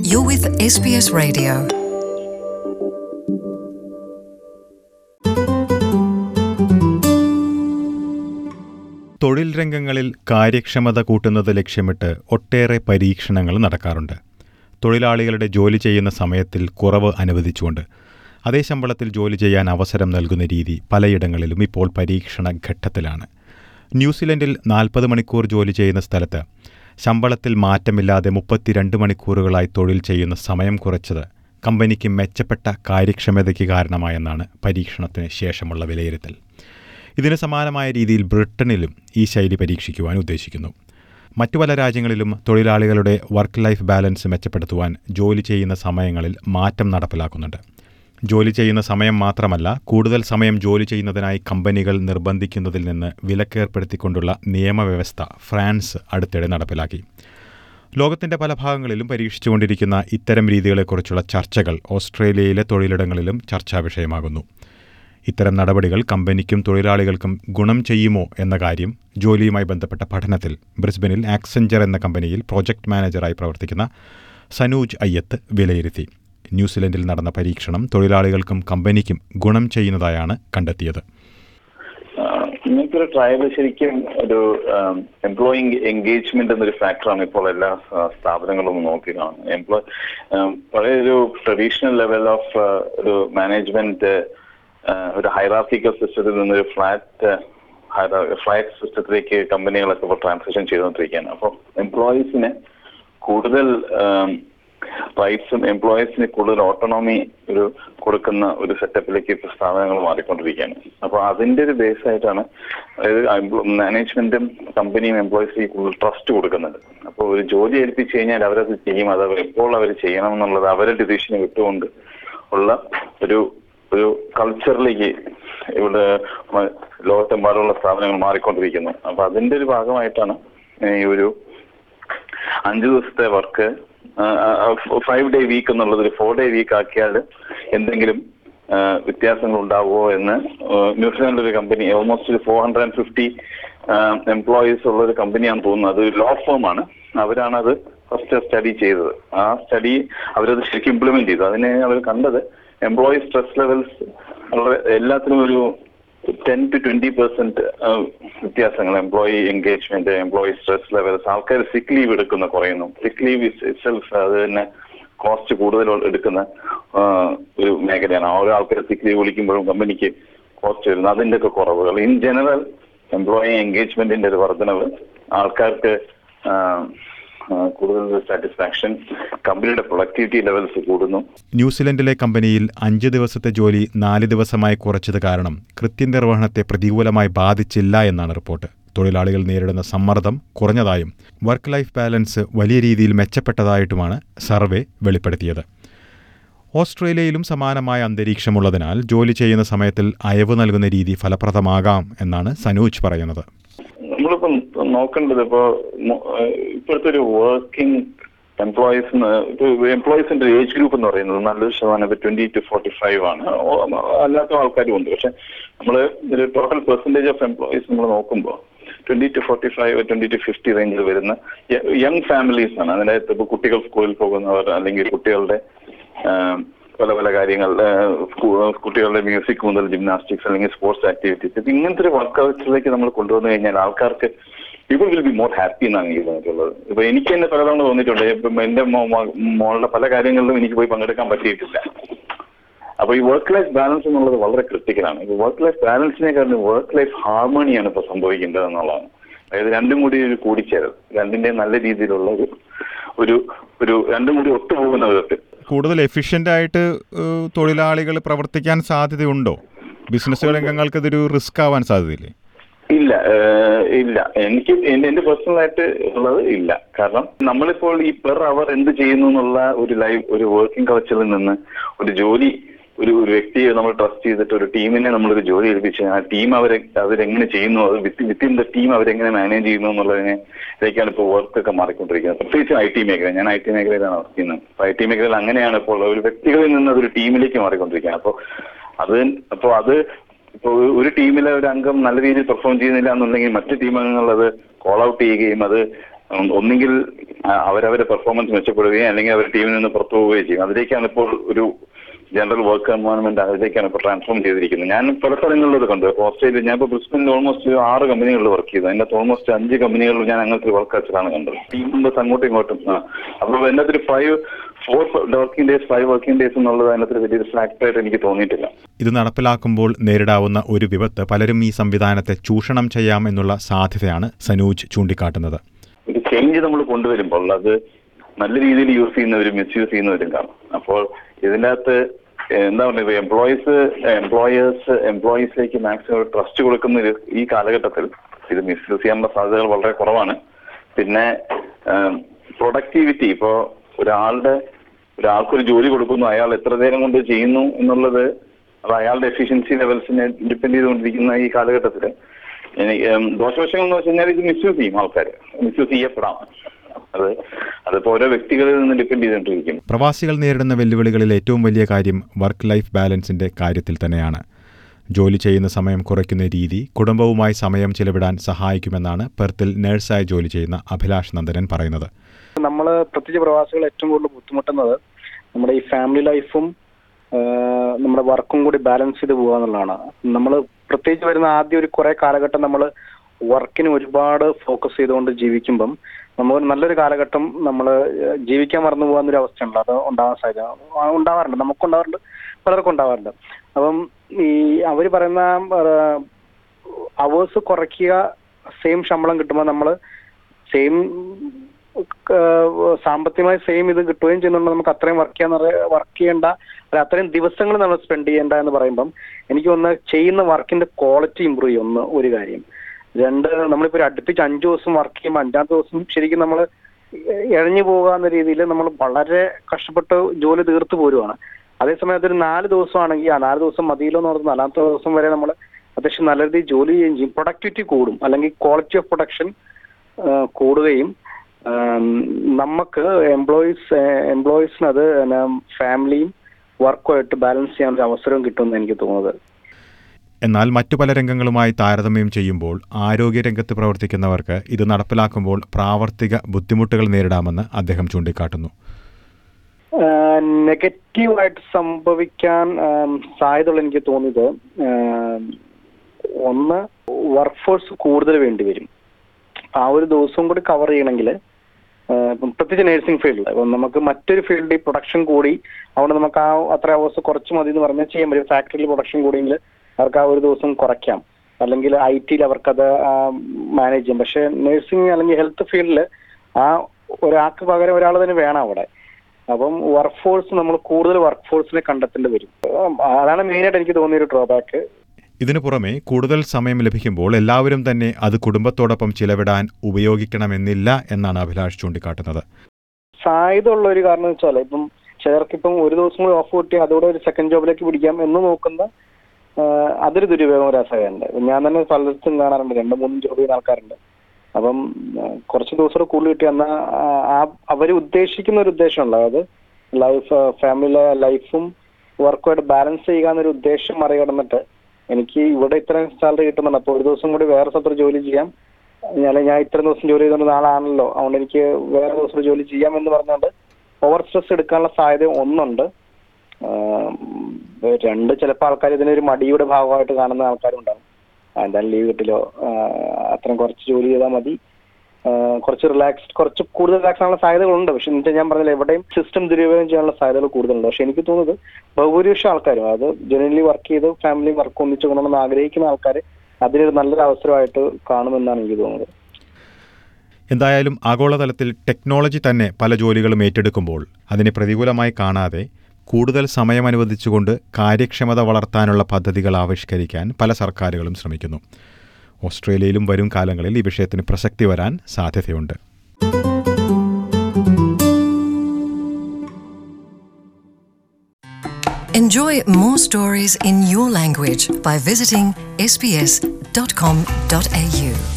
You're with SBS Radio. തൊഴിൽ രംഗങ്ങളിൽ കാര്യക്ഷമത കൂട്ടുന്നത് ലക്ഷ്യമിട്ട് ഒട്ടേറെ പരീക്ഷണങ്ങൾ നടക്കാറുണ്ട് തൊഴിലാളികളുടെ ജോലി ചെയ്യുന്ന സമയത്തിൽ കുറവ് അനുവദിച്ചുകൊണ്ട് അതേ ശമ്പളത്തിൽ ജോലി ചെയ്യാൻ അവസരം നൽകുന്ന രീതി പലയിടങ്ങളിലും ഇപ്പോൾ പരീക്ഷണ ഘട്ടത്തിലാണ് ന്യൂസിലൻഡിൽ നാൽപ്പത് മണിക്കൂർ ജോലി ചെയ്യുന്ന സ്ഥലത്ത് ശമ്പളത്തിൽ മാറ്റമില്ലാതെ മുപ്പത്തിരണ്ട് മണിക്കൂറുകളായി തൊഴിൽ ചെയ്യുന്ന സമയം കുറച്ചത് കമ്പനിക്ക് മെച്ചപ്പെട്ട കാര്യക്ഷമതയ്ക്ക് കാരണമായെന്നാണ് പരീക്ഷണത്തിന് ശേഷമുള്ള വിലയിരുത്തൽ ഇതിന് സമാനമായ രീതിയിൽ ബ്രിട്ടനിലും ഈ ശൈലി പരീക്ഷിക്കുവാൻ ഉദ്ദേശിക്കുന്നു മറ്റു പല രാജ്യങ്ങളിലും തൊഴിലാളികളുടെ വർക്ക് ലൈഫ് ബാലൻസ് മെച്ചപ്പെടുത്തുവാൻ ജോലി ചെയ്യുന്ന സമയങ്ങളിൽ മാറ്റം നടപ്പിലാക്കുന്നുണ്ട് ജോലി ചെയ്യുന്ന സമയം മാത്രമല്ല കൂടുതൽ സമയം ജോലി ചെയ്യുന്നതിനായി കമ്പനികൾ നിർബന്ധിക്കുന്നതിൽ നിന്ന് വിലക്കേർപ്പെടുത്തിക്കൊണ്ടുള്ള നിയമവ്യവസ്ഥ ഫ്രാൻസ് അടുത്തിടെ നടപ്പിലാക്കി ലോകത്തിന്റെ പല ഭാഗങ്ങളിലും പരീക്ഷിച്ചുകൊണ്ടിരിക്കുന്ന ഇത്തരം രീതികളെക്കുറിച്ചുള്ള ചർച്ചകൾ ഓസ്ട്രേലിയയിലെ തൊഴിലിടങ്ങളിലും ചർച്ചാ വിഷയമാകുന്നു ഇത്തരം നടപടികൾ കമ്പനിക്കും തൊഴിലാളികൾക്കും ഗുണം ചെയ്യുമോ എന്ന കാര്യം ജോലിയുമായി ബന്ധപ്പെട്ട പഠനത്തിൽ ബ്രിസ്ബനിൽ ആക്സെഞ്ചർ എന്ന കമ്പനിയിൽ പ്രോജക്ട് മാനേജറായി പ്രവർത്തിക്കുന്ന സനൂജ് അയ്യത്ത് വിലയിരുത്തി ന്യൂസിലൻഡിൽ നടന്ന പരീക്ഷണം തൊഴിലാളികൾക്കും കമ്പനിക്കും ഗുണം ചെയ്യുന്നതായാണ് കണ്ടെത്തിയത് ഇങ്ങനത്തെ ഒരു ട്രയൽ ശരിക്കും ഒരു എംപ്ലോയി എൻഗേജ്മെന്റ് എന്നൊരു ഫാക്ടറാണ് ഇപ്പോൾ എല്ലാ ആ, സ്ഥാപനങ്ങളും നോക്കി കാണുന്നത് എംപ്ലോയ് പഴയ ഒരു ട്രഡീഷണൽ ലെവൽ ഓഫ് ഒരു മാനേജ്മെന്റ് ഒരു ഹൈറാർട്ടിക്കൽ സിസ്റ്റത്തിൽ നിന്ന് ഒരു ഫ്ലാറ്റ് ഫ്ലാറ്റ് സിസ്റ്റത്തിലേക്ക് കമ്പനികളൊക്കെ ഇപ്പോൾ ട്രാൻസിഷൻ ചെയ്തുകൊണ്ടിരിക്കുകയാണ് അപ്പോൾ എംപ്ലോയീസിന് കൂടുതൽ റൈറ്റ്സും എംപ്ലോയീസിന് കൂടുതൽ ഓട്ടോണോമി ഒരു കൊടുക്കുന്ന ഒരു സെറ്റപ്പിലേക്ക് ഇപ്പോൾ സ്ഥാപനങ്ങൾ മാറിക്കൊണ്ടിരിക്കുകയാണ് അപ്പോൾ അതിന്റെ ഒരു ബേസ് ആയിട്ടാണ് അതായത് മാനേജ്മെന്റും കമ്പനിയും എംപ്ലോയീസിന് കൂടുതൽ ട്രസ്റ്റ് കൊടുക്കുന്നുണ്ട് അപ്പോൾ ഒരു ജോലി ഏൽപ്പിച്ചു കഴിഞ്ഞാൽ അവരത് ചെയ്യും അത് എപ്പോൾ അവർ ചെയ്യണം എന്നുള്ളത് അവരുടെ ഡിസിഷന് വിട്ടുകൊണ്ട് ഉള്ള ഒരു ഒരു കൾച്ചറിലേക്ക് ഇവിടെ മ- ലോകത്തെമ്പാടുള്ള സ്ഥാപനങ്ങൾ മാറിക്കൊണ്ടിരിക്കുന്നു അപ്പൊ അതിന്റെ ഒരു ഭാഗമായിട്ടാണ് ഈ ഒരു അഞ്ചു ദിവസത്തെ വർക്ക് ഫൈവ് ഡേ വീക്ക് എന്നുള്ളത് ഒരു ഫോർ ഡേ വീക്ക് ആക്കിയാൽ എന്തെങ്കിലും ആ, വ്യത്യാസങ്ങൾ ഉണ്ടാവുമോ എന്ന് ആ, ന്യൂസിലാൻഡിലെ ഒരു കമ്പനി ഓൾമോസ്റ്റ് ഒരു four hundred and fifty employees ഉള്ള ഒരു കമ്പനിയാണെന്ന് തോന്നുന്നത് അത് ലോ ഫോം ആണ് അവരാണ് അത് ഫസ്റ്റ് സ്റ്റഡി ചെയ്തത് ആ സ്റ്റഡി അവരത് ശരിക്കും ഇംപ്ലിമെന്റ് ചെയ്തു അതിനെ അവർ കണ്ടത് എംപ്ലോയി സ്ട്രെസ് ലെവൽസ് വളരെ എല്ലാത്തിനും ഒരു ടെൻ ടു ട്വന്റി പെർസെന്റ് വ്യത്യാസങ്ങൾ employee engagement employee stress levels ആൾക്കാർ സിക്ക് ലീവ് എടുക്കുന്ന കുറയുന്നു സിക്ക് ലീവ് സെൽഫ് അത് തന്നെ കോസ്റ്റ് കൂടുതൽ എടുക്കുന്ന ആ, ഒരു മേഖലയാണ് ഓരോ ആൾക്കാർ സിക്ക് ലീവ് വിളിക്കുമ്പോഴും കമ്പനിക്ക് കോസ്റ്റ് വരുന്നു അതിന്റെ ഒക്കെ കുറവുകൾ ഇൻ ജനറൽ എംപ്ലോയി എൻഗേജ്മെന്റിന്റെ ഒരു വർധനവ് ആൾക്കാർക്ക് ആ, ആ, കൂടുതൽ സാറ്റിസ്ഫാക്ഷൻ കമ്പനിയുടെ പ്രൊഡക്ടിവിറ്റി ലെവൽസ് കൂടുന്നു ന്യൂസിലൻഡിലെ കമ്പനിയിൽ അഞ്ച് ദിവസത്തെ ജോലി നാല് ദിവസമായി കുറച്ചത് കാരണം കൃത്യനിർവഹണത്തെ പ്രതികൂലമായി ബാധിച്ചില്ല എന്നാണ് റിപ്പോർട്ട് തൊഴിലാളികൾ നേരിടുന്ന സമ്മർദ്ദം കുറഞ്ഞതായും വർക്ക് ലൈഫ് ബാലൻസ് വലിയ രീതിയിൽ മെച്ചപ്പെട്ടതായിട്ടുമാണ് സർവേ വെളിപ്പെടുത്തിയത് ഓസ്ട്രേലിയയിലും സമാനമായ അന്തരീക്ഷമുള്ളതിനാൽ ജോലി ചെയ്യുന്ന സമയത്തിൽ അയവ് നൽകുന്ന രീതി ഫലപ്രദമാകാം എന്നാണ് സനൂജ് പറയുന്നത് നമ്മളിപ്പം നോക്കേണ്ടത് ഇപ്പോ മൊ- ഏഹ് ഇപ്പോഴത്തെ ഒരു വർക്കിംഗ് എംപ്ലോയീസ് എംപ്ലോയീസിന്റെ ഏജ് ഗ്രൂപ്പ് എന്ന് പറയുന്നത് നല്ലൊരു ശതമാനം ട്വന്റി ടു ഫോർട്ടി ഫൈവ് ആണ് ഓ- അല്ലാത്ത ആൾക്കാരും ഉണ്ട് പക്ഷെ നമ്മൾ ഒരു ടോട്ടൽ പെർസെന്റേജ് ഓഫ് എംപ്ലോയീസ് നമ്മൾ നോക്കുമ്പോൾ twenty to forty five twenty to fifty റേഞ്ചിൽ വരുന്ന യങ് ഫാമിലീസ് ആണ് അതിനകത്ത് ഇപ്പോൾ കുട്ടികൾ സ്കൂളിൽ പോകുന്നവർ അല്ലെങ്കിൽ കുട്ടികളുടെ ആഹ് പല പല കാര്യങ്ങൾ ആഹ് സ്കൂ- കുട്ടികളുടെ മ്യൂസിക് മുതൽ ജിംനാസ്റ്റിക്സ് അല്ലെങ്കിൽ സ്പോർട്സ് ആക്ടിവിറ്റീസ് ഇത് ഇങ്ങനത്തെ ഒരു വർക്ക് കൾച്ചറിലേക്ക് നമ്മൾ കൊണ്ടുവന്നു കഴിഞ്ഞാൽ ആൾക്കാർക്ക് people will be more happy എന്നാണ് എനിക്ക് തോന്നിയിട്ടുള്ളത് ഇപ്പൊ എനിക്ക് തന്നെ പലതവണ തോന്നിയിട്ടുണ്ട് ഇപ്പം എന്റെ മോ- മോ- മോളുടെ പല കാര്യങ്ങളിലും എനിക്ക് പോയി പങ്കെടുക്കാൻ പറ്റിയിട്ടില്ല അപ്പൊ ഈ വർക്ക് ലൈഫ് ബാലൻസ് എന്നുള്ളത് വളരെ ക്രിട്ടിക്കലാണ് ഈ വർക്ക് ലൈഫ് ബാലൻസിനെക്കാളും വർക്ക് ലൈഫ് ഹാർമണിയാണ് ഇപ്പൊ സംഭവിക്കേണ്ടത് എന്നുള്ളതാണ് അതായത് രണ്ടും കൂടി ഒരു കൂടിച്ചേരൽ രണ്ടിന്റെ നല്ല രീതിയിലുള്ള ഒരു ഒരു ഒരു രണ്ടും കൂടി ഒത്തുപോകുന്ന വിധത്തിൽ കൂടുതൽ എഫിഷ്യൻ്റ് ആയിട്ട് ഏഹ്, തൊഴിലാളികൾ പ്രവർത്തിക്കാൻ സാധ്യതയുണ്ടോ ബിസിനസ് രംഗങ്ങൾക്ക് ഇതൊരു റിസ്ക് ആവാൻ സാധ്യതയില്ലേ ഇല്ല ഏഹ് ഇല്ല എനിക്ക് എന്റെ എന്റെ പേഴ്സണൽ ആയിട്ട് ഉള്ളത് ഇല്ല കാരണം നമ്മളിപ്പോൾ ഈ പെർ അവർ എന്ത് ചെയ്യുന്നു എന്നുള്ള ഒരു ലൈവ് ഒരു വർക്കിംഗ് കൾച്ചറിൽ നിന്ന് ഒരു ജോലി ഒരു ഒരു വ്യക്തിയെ നമ്മൾ ട്രസ്റ്റ് ചെയ്തിട്ട് ഒരു ടീമിനെ നമ്മളൊരു ജോലി ഏൽപ്പിച്ച് ആ ടീം അവരെ അവരെങ്ങനെ ചെയ്യുന്നു അത് വിത്ത് വിത്തിൻ ദ ടീം അവരെങ്ങനെ മാനേജ് ചെയ്യുന്നു എന്നുള്ളതിനെ ഇതിലേക്കാണ് ഇപ്പോൾ വർക്ക് ഒക്കെ മാറിക്കൊണ്ടിരിക്കുന്നത് പ്രത്യേകിച്ച് ഐ ടി മേഖല ഞാൻ ഐ ടി മേഖലയിലാണ് വർക്ക് ചെയ്യുന്നത് അപ്പൊ ഐ ടി മേഖലയിൽ അങ്ങനെയാണ് ഇപ്പോൾ ഒരു വ്യക്തികളിൽ നിന്ന് അതൊരു ടീമിലേക്ക് മാറിക്കൊണ്ടിരിക്കുകയാണ് അപ്പോൾ അത് അപ്പോൾ അത് ഇപ്പോൾ ഒരു ടീമിലെ ഒരു അംഗം നല്ല രീതിയിൽ പെർഫോം ചെയ്യുന്നില്ല എന്നുണ്ടെങ്കിൽ മറ്റു ടീം അംഗങ്ങൾ അത് കോൾ ഔട്ട് ചെയ്യുകയും അത് ഉം ഒന്നുകിൽ ആ, അവരവരുടെ പെർഫോമൻസ് മെച്ചപ്പെടുകയും അല്ലെങ്കിൽ അവർ ടീമിൽ നിന്ന് പുറത്തു പോവുകയും ചെയ്യും അതിലേക്കാണ് ഇപ്പോൾ ഒരു ജനറൽ വർക്ക് എൻവയോൺമെന്റ് അതിലേക്കാണ് ഇപ്പോൾ ട്രാൻസ്ഫോം ചെയ്തിരിക്കുന്നത് ഞാൻ പല സ്ഥലങ്ങളിലും ഇത് കണ്ടു ഓസ്ട്രേലിയ ഞാൻ ഇപ്പോൾ ബ്രിസ്ബനിൽ ഓൾമോസ്റ്റ് ആറ് കമ്പനികളിൽ വർക്ക് ചെയ്തു അതിനകത്ത് ഓൾമോസ്റ്റ് അഞ്ച് കമ്പനികളിൽ ഞാൻ അങ്ങനത്തെ വർക്ക് കൾച്ചറാണ് കണ്ടത് ടീം മെമ്പേഴ്സ് അങ്ങോട്ടും ഇങ്ങോട്ടും ആ അപ്പോൾ അതിനകത്ത് ഒരു five four working days five working days എന്നുള്ളത് അതിനകത്ത് വലിയൊരു ഫാക്ടറായിട്ട് എനിക്ക് തോന്നിയിട്ടില്ല ഇത് നടപ്പിലാക്കുമ്പോൾ നേരിടാവുന്ന ഒരു വിപത്ത് പലരും ഈ സംവിധാനത്തെ ചൂഷണം ചെയ്യാം എന്നുള്ള സാധ്യതയാണ് സനൂജ് ചൂണ്ടിക്കാട്ടുന്നത് ഒരു ചേഞ്ച് നമ്മൾ കൊണ്ടുവരുമ്പോൾ അത് നല്ല രീതിയിൽ യൂസ് ചെയ്യുന്നവരും മിസ്യൂസ് ചെയ്യുന്നവരും കാണും അപ്പോൾ ഇതിൻ്റെ അകത്ത് എന്താ പറയുക എംപ്ലോയീസ് എംപ്ലോയേഴ്സ് എംപ്ലോയീസിലേക്ക് മാക്സിമം ട്രസ്റ്റ് കൊടുക്കുന്ന ഒരു ഈ കാലഘട്ടത്തിൽ ഇത് മിസ്യൂസ് ചെയ്യാനുള്ള സാധ്യതകൾ വളരെ കുറവാണ് പിന്നെ പ്രൊഡക്ടിവിറ്റി ഇപ്പോൾ ഒരാളുടെ ഒരാൾക്കൊരു ജോലി കൊടുക്കുന്നു അയാൾ എത്ര നേരം കൊണ്ട് ചെയ്യുന്നു എന്നുള്ളത് അത് അയാളുടെ എഫിഷ്യൻസി ലെവൽസിനെ ഡിപ്പെൻഡ് ചെയ്തുകൊണ്ടിരിക്കുന്ന ഈ കാലഘട്ടത്തിൽ എനിക്ക് ഉം, ദോഷവശങ്ങൾ എന്ന് വെച്ച് കഴിഞ്ഞാൽ ഇത് മിസ്യൂസ് ചെയ്യും ആൾക്കാർ മിസ്യൂസ് ചെയ്യപ്പെടാം അത് അതിപ്പോ ഓരോ വ്യക്തികളിൽ നിന്ന് ഡിപ്പെൻഡ് ചെയ്തുകൊണ്ടിരിക്കും പ്രവാസികൾ നേരിടുന്ന വെല്ലുവിളികളിൽ ഏറ്റവും വലിയ കാര്യം വർക്ക് ലൈഫ് ബാലൻസിന്റെ കാര്യത്തിൽ തന്നെയാണ് ജോലി ചെയ്യുന്ന സമയം കുറയ്ക്കുന്ന രീതി കുടുംബവുമായി സമയം ചിലവിടാൻ സഹായിക്കുമെന്നാണ് പെർത്തിൽ നഴ്സായി ജോലി ചെയ്യുന്ന അഭിലാഷ് നന്ദനൻ പറയുന്നത് നമ്മൾ പ്രത്യേകിച്ച് പ്രവാസികൾ ഏറ്റവും കൂടുതൽ ബുദ്ധിമുട്ടുന്നത് നമ്മുടെ ഈ ഫാമിലി ലൈഫും ആഹ് നമ്മുടെ വർക്കും കൂടി ബാലൻസ് ചെയ്ത് പോകുക എന്നുള്ളതാണ് നമ്മൾ പ്രത്യേകിച്ച് വരുന്ന ആദ്യം ഒരു കുറെ കാലഘട്ടം നമ്മൾ വർക്കിന് ഒരുപാട് ഫോക്കസ് ചെയ്തുകൊണ്ട് ജീവിക്കുമ്പം നമ്മൾ നല്ലൊരു കാലഘട്ടം നമ്മൾ ജീവിക്കാൻ മറന്നു പോകാൻ ഒരു അവസ്ഥയുണ്ട് അത് ഉണ്ടാവാൻ സാധ്യത ആ, ഉണ്ടാവാറുണ്ട് നമുക്കുണ്ടാവാറുണ്ട് പലർക്കും ഉണ്ടാവാറുണ്ട് അപ്പം ഈ അവർ പറയുന്ന അവേഴ്സ് കുറയ്ക്കുക സെയിം ശമ്പളം കിട്ടുമ്പോൾ നമ്മൾ സെയിം സാമ്പത്തികമായി സെയിം ഇത് കിട്ടുകയും ചെയ്യുന്നുണ്ട് നമുക്ക് അത്രയും വർക്ക് ചെയ്യാൻ വർക്ക് ചെയ്യേണ്ട അല്ല അത്രയും ദിവസങ്ങൾ നമ്മൾ സ്പെൻഡ് ചെയ്യേണ്ട എന്ന് പറയുമ്പം എനിക്ക് ഒന്ന് ചെയ്യുന്ന വർക്കിന്റെ ക്വാളിറ്റി ഇമ്പ്രൂവ് ചെയ്യും ഒന്ന് ഒരു കാര്യം രണ്ട് നമ്മളിപ്പോ ഒരു അടുപ്പിച്ച് അഞ്ചു ദിവസം വർക്ക് ചെയ്യുമ്പോൾ അഞ്ചാമത്തെ ദിവസം ശരിക്കും നമ്മൾ ഇഴഞ്ഞു പോകുക എന്ന രീതിയിൽ നമ്മൾ വളരെ കഷ്ടപ്പെട്ട് ജോലി തീർത്തു പോരുവാണ് അതേസമയം അതൊരു നാല് ദിവസമാണെങ്കിൽ ആ നാല് ദിവസം മതിയല്ലോ എന്ന് പറഞ്ഞ് നാലാമത്തെ ദിവസം വരെ നമ്മൾ അത്യാവശ്യം നല്ല രീതിയിൽ ജോലി ചെയ്യുകയും ചെയ്യും പ്രൊഡക്ടിവിറ്റി കൂടും അല്ലെങ്കിൽ ക്വാളിറ്റി ഓഫ് പ്രൊഡക്ഷൻ കൂടുകയും ആം, നമുക്ക് എംപ്ലോയീസ് എംപ്ലോയീസിന് അത് ഫാമിലിയും വർക്കുമായിട്ട് ബാലൻസ് ചെയ്യാനൊരു അവസരവും കിട്ടുമെന്ന് എനിക്ക് തോന്നുന്നത് എന്നാൽ മറ്റു പല രംഗങ്ങളുമായി താരതമ്യം ചെയ്യുമ്പോൾ ആരോഗ്യരംഗത്ത് പ്രവർത്തിക്കുന്നവർക്ക് ഇത് നടപ്പിലാക്കുമ്പോൾ പ്രാവർത്തിക ബുദ്ധിമുട്ടുകൾ നേരിടാമെന്ന് അദ്ദേഹം ചൂണ്ടിക്കാട്ടുന്നു നെഗറ്റീവായിട്ട് സംഭവിക്കാൻ ആം, സാധ്യതയുള്ള എനിക്ക് തോന്നിയത് ആം, ഒന്ന് വർക്ക് ഫോഴ്സ് കൂടുതൽ വേണ്ടി വരും ആ ഒരു ദിവസവും കൂടി കവർ ചെയ്യണമെങ്കിൽ ഇപ്പം പ്രത്യേകിച്ച് നഴ്സിംഗ് ഫീൽഡിൽ ഇപ്പം നമുക്ക് മറ്റൊരു ഫീൽഡിൽ പ്രൊഡക്ഷൻ കൂടി അവിടെ നമുക്ക് ആ അത്ര അവേഴ്സ് കുറച്ച് മതി എന്ന് പറഞ്ഞാൽ ചെയ്യാൻ പറ്റും ഫാക്ടറിയിൽ പ്രൊഡക്ഷൻ കൂടിയെങ്കിൽ അവർക്ക് ആ ഒരു ദിവസം കുറയ്ക്കാം അല്ലെങ്കിൽ ഐ ടിയിൽ അവർക്കത് മാനേജ് ചെയ്യാം പക്ഷെ നഴ്സിംഗ് അല്ലെങ്കിൽ ഹെൽത്ത് ഫീൽഡിൽ ആ ഒരാൾക്ക് പകരം ഒരാൾ തന്നെ വേണം അവിടെ അപ്പം വർക്ക് ഫോഴ്സ് നമ്മൾ കൂടുതൽ വർക്ക് ഫോഴ്സിനെ കണ്ടെത്തേണ്ടി വരും ഉം, അതാണ് മെയിനായിട്ട് എനിക്ക് തോന്നിയ ഒരു ഡ്രോബാക്ക് ഇതിനു പുറമെ കൂടുതൽ സമയം ലഭിക്കുമ്പോൾ എല്ലാവരും തന്നെ അത് കുടുംബത്തോടൊപ്പം ചിലവിടാൻ ഉപയോഗിക്കണമെന്നില്ല എന്നാണ് അഭിലാഷ് ചൂണ്ടിക്കാട്ടുന്നത് സാധ്യത ഉള്ള ഒരു കാരണം വെച്ചാൽ ഇപ്പം ചിലർക്ക് ഇപ്പം ഒരു ദിവസം കൂടി ഓഫ് കിട്ടി അതോടെ ഒരു സെക്കൻഡ് ജോബിലേക്ക് പിടിക്കാം എന്ന് നോക്കുന്ന ആ, അതൊരു ദുരുപയോഗം ഒരു അസഹ്യമുണ്ട് ഞാൻ തന്നെ പലയിടത്തും കാണാറുണ്ട് രണ്ടും മൂന്നും ജോബ് ചെയ്യുന്ന ആൾക്കാരുണ്ട് അപ്പം ആ, കുറച്ച് ദിവസം കൂടെ കൂടുതൽ കിട്ടി എന്നാൽ ആ അവർ ഉദ്ദേശിക്കുന്ന ഒരു ഉദ്ദേശമുണ്ട് അതായത് ലൈഫ് ഫാമിലി ലൈഫും വർക്കുമായിട്ട് ബാലൻസ് ചെയ്യുക എന്നൊരു ഉദ്ദേശം മറികടന്നിട്ട് എനിക്ക് ഇവിടെ ഇത്രയും സാലറി കിട്ടുന്നുണ്ട് അപ്പോൾ ഒരു ദിവസം കൂടി വേറെ സ്ഥലത്ത് ജോലി ചെയ്യാം ഞാൻ ഞാൻ ഇത്ര ദിവസം ജോലി ചെയ്തുകൊണ്ട് നാളെ ആണല്ലോ അതുകൊണ്ട് എനിക്ക് വേറെ ദിവസം ഒരു ജോലി ചെയ്യാം എന്ന് പറഞ്ഞുകൊണ്ട് ഓവർ സ്ട്രെസ് എടുക്കാനുള്ള സാധ്യത ഒന്നുണ്ട് ആം, രണ്ട് ചിലപ്പോൾ ആൾക്കാർ ഇതിനൊരു മടിയുടെ ഭാഗമായിട്ട് കാണുന്ന ആൾക്കാരുണ്ടാവും ആ, എന്തായാലും ലീവ് കിട്ടില്ലോ ആ, അത്രയും കുറച്ച് ജോലി ചെയ്താൽ മതി ആ, കുറച്ച് റിലാക്സ്ഡ് കുറച്ച് കൂടുതൽ റിലാക്സ് ആകാനുള്ള സാധ്യതകളുണ്ട് പക്ഷെ എന്നിട്ട് ഞാൻ പറഞ്ഞില്ല എവിടെയും സിസ്റ്റം ദുരുപയോഗം ചെയ്യാനുള്ള സാധ്യതകൾ കൂടുതലുണ്ട് പക്ഷെ എനിക്ക് തോന്നുന്നത് ബഹുഭൂരിപക്ഷം ആൾക്കാരും അത് ജനുവലി വർക്ക് ചെയ്ത് ഫാമിലി വർക്ക് ഒന്നിച്ചു കൊണ്ടുവന്ന് ആഗ്രഹിക്കുന്ന ആൾക്കാർ അതിനൊരു നല്ലൊരു അവസരമായിട്ട് കാണുമെന്നാണ് എനിക്ക് തോന്നുന്നത് എന്തായാലും ആഗോളതലത്തിൽ ടെക്നോളജി തന്നെ പല ജോലികളും ഏറ്റെടുക്കുമ്പോൾ അതിനെ പ്രതികൂലമായി കാണാതെ കൂടുതൽ സമയം അനുവദിച്ചുകൊണ്ട് കാര്യക്ഷമത വളർത്താനുള്ള പദ്ധതികൾ ആവിഷ്കരിക്കാൻ പല സർക്കാരുകളും ശ്രമിക്കുന്നു ഓസ്ട്രേലിയയിലും വരും കാലങ്ങളിൽ ഈ വിഷയത്തിന് പ്രസക്തി വരാൻ സാധ്യതയുണ്ട് Enjoy more stories in your language by visiting sbs.com.au.